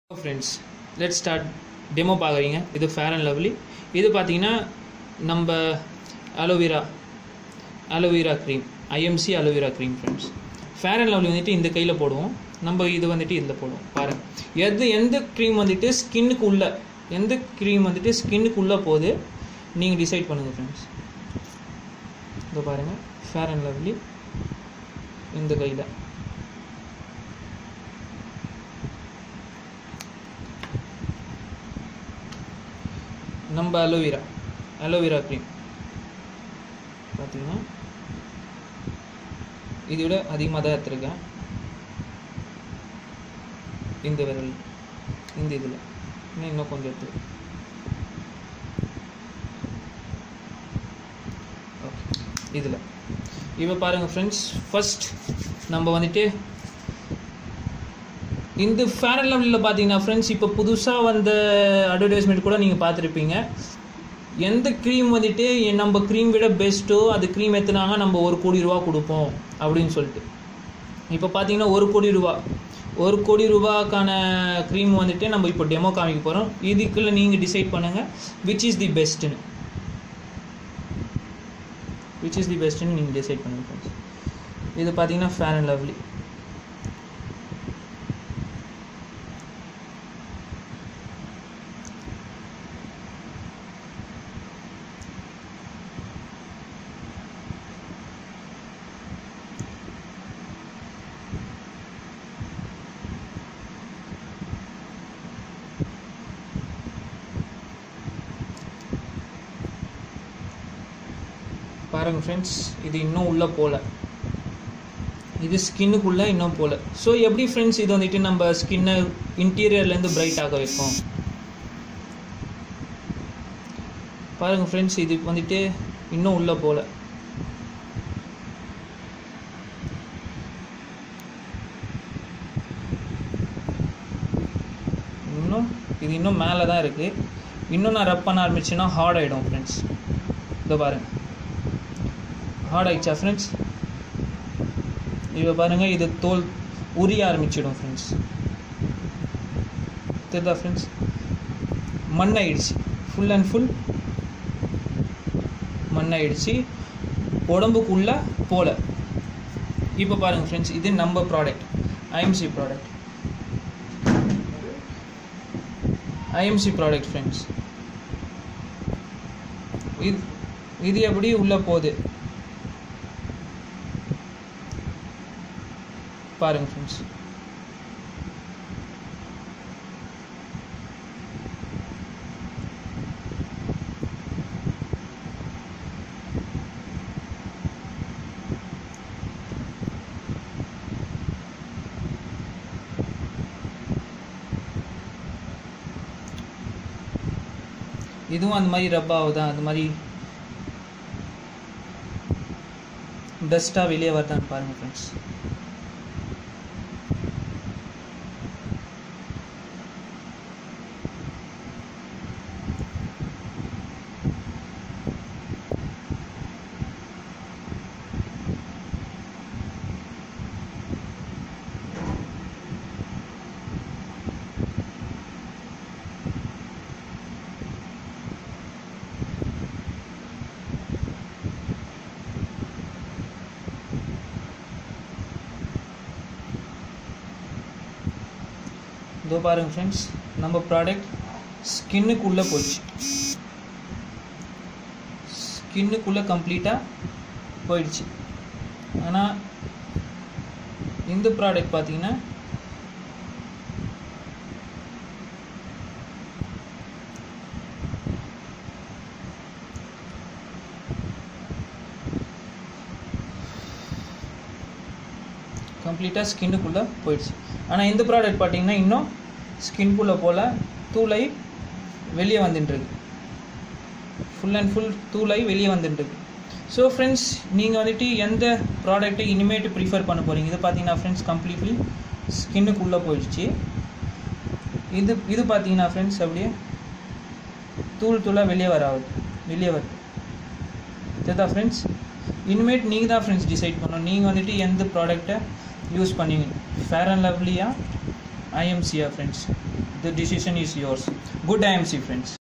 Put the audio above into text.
friends let start demo பார்க்குறீங்க இது fair and lovely இது பார்த்தீங்கன்னா நம்ம aloe vera aloe vera cream IMC aloe vera cream friends fair and lovely வந்துட்டு இந்த கையில் போடுவோம் நம்ம இது வந்துட்டு இதில் போடுவோம் பாருங்கள் எது எந்த க்ரீம் வந்துட்டு ஸ்கின்னுக்கு உள்ள எந்த க்ரீம் வந்துட்டு ஸ்கின்னுக்கு உள்ளே போகுது நீங்கள் டிசைட் பண்ணுங்கள் ஃப்ரெண்ட்ஸ் இதோ பாருங்கள் ஃபேர் அண்ட் லவ்லி இந்த கையில் நம்ம அலோவேரா அலோவேரா க்ரீம் பார்த்தீங்கன்னா இதை விட அதிகமாக தான் எடுத்துருக்கேன் இந்த விரல் இந்த இதில் இன்னும் இன்னும் கொஞ்சம் எடுத்து ஓகே இதில் இப்போ பாருங்கள் ஃப்ரெண்ட்ஸ் ஃபஸ்ட் நம்ம வந்துட்டு இந்த ஃபேர் அண்ட் லவ்லியில் பார்த்தீங்கன்னா ஃப்ரெண்ட்ஸ் இப்போ புதுசாக வந்த அட்வர்டைஸ்மெண்ட் கூட நீங்கள் பார்த்துருப்பீங்க எந்த க்ரீம் வந்துட்டு எ- நம்ம க்ரீம் விட பெஸ்ட்டோ அது க்ரீம் எத்துனாங்க நம்ம ஒரு கோடி ரூபா கொடுப்போம் அப்படின்னு சொல்லிட்டு இப்போ பார்த்தீங்கன்னா ஒரு கோடி ரூபா ஒரு கோடி ரூபாக்கான க்ரீம் வந்துட்டு நம்ம இப்போ டெமோ காமிக்க போகிறோம் இதுக்குள்ள நீங்கள் டிசைட் பண்ணுங்கள் விச் இஸ் தி பெஸ்ட்டுன்னு விச் இஸ் தி பெஸ்ட்டுன்னு நீங்கள் டிசைட் பண்ணுங்கள் ஃப்ரெண்ட்ஸ் இது பார்த்தீங்கன்னா ஃபேர் அண்ட் லவ்லி பாருங்க ஃப்ரெண்ட்ஸ் இது இன்னும் உள்ளே போகல இது ஸ்கின்னுக்குள்ளே இன்னும் போகல ஸோ எப்படி ஃப்ரெண்ட்ஸ் இது வந்துட்டு நம்ம ஸ்கின்னை இன்டீரியர்லேருந்து பிரைட் ஆக வைப்போம் பாருங்க ஃப்ரெண்ட்ஸ் இது வந்துட்டு இன்னும் உள்ளே போகல இன்னும் இது இன்னும் மேலே தான் இருக்குது இன்னும் நான் ரப் பண்ண ஆரம்பிச்சேன்னா ஹார்ட் ஆகிடும் ஃப்ரெண்ட்ஸ் இதோ பாருங்க ஹார்ட் ஆயிடுச்சா ஃப்ரெண்ட்ஸ் இப்போ பாருங்கள் இது தோல் உரிய ஆரம்பிச்சிடும் ஃப்ரெண்ட்ஸ் தெரியுதா ஃப்ரெண்ட்ஸ் மண் ஆயிடுச்சு ஃபுல் அண்ட் ஃபுல் மண் ஆயிடுச்சு உடம்புக்குள்ள போல இப்போ பாருங்கள் ஃப்ரெண்ட்ஸ் இது நம்ம product IMC product IMC product friends இது இது எப்படி உள்ளே போகுது பாருங்க ஃப்ரெண்ட்ஸ் இதுவும் அந்த மாதிரி ரப் ஆகுதா அந்த மாதிரி டஸ்ட்டாக வெளியே வருதான்னு பாருங்க ஃப்ரெண்ட்ஸ் இதோ பாருங்க ஃப்ரெண்ட்ஸ் நம்ம ப்ராடக்ட் ஸ்கின்னுக்குள்ளே போச்சு ஸ்கின்னுக்குள்ளே கம்ப்ளீட்டாக போயிடுச்சு ஆனால் இந்த ப்ராடக்ட் பார்த்தீங்கன்னா கம்ப்ளீட்டாக ஸ்கின்னுக்குள்ளே போயிடுச்சு ஆனால் இந்த ப்ராடக்ட் பார்த்தீங்கன்னா இன்னும் ஸ்கின்குள்ளே போல் தூளை வெளியே வந்துட்டுருக்கு ஃபுல் அண்ட் ஃபுல் தூளை வெளியே வந்துட்டுருக்கு ஸோ ஃப்ரெண்ட்ஸ் நீங்கள் வந்துட்டு எந்த ப்ராடக்ட்டை இனிமேட்டு ப்ரிஃபர் பண்ண போகிறீங்க இது பார்த்தீங்கன்னா ஃப்ரெண்ட்ஸ் கம்ப்ளீட்லி ஸ்கின்னுக்குள்ளே போயிடுச்சு இது இது பார்த்தீங்கன்னா ஃப்ரெண்ட்ஸ் அப்படியே தூள் தூளாக வெளியே வராது வெளியே வருது தெரியுதா ஃப்ரெண்ட்ஸ் இனிமேட் நீங்கள் தான் ஃப்ரெண்ட்ஸ் டிசைட் பண்ணணும் நீங்கள் வந்துட்டு எந்த ப்ராடக்ட்டை யூஸ் பண்ணுவீங்க ஃபேர் அண்ட் லவ்லியா ஐஎம்சியா friends the decision is yours good IMC friends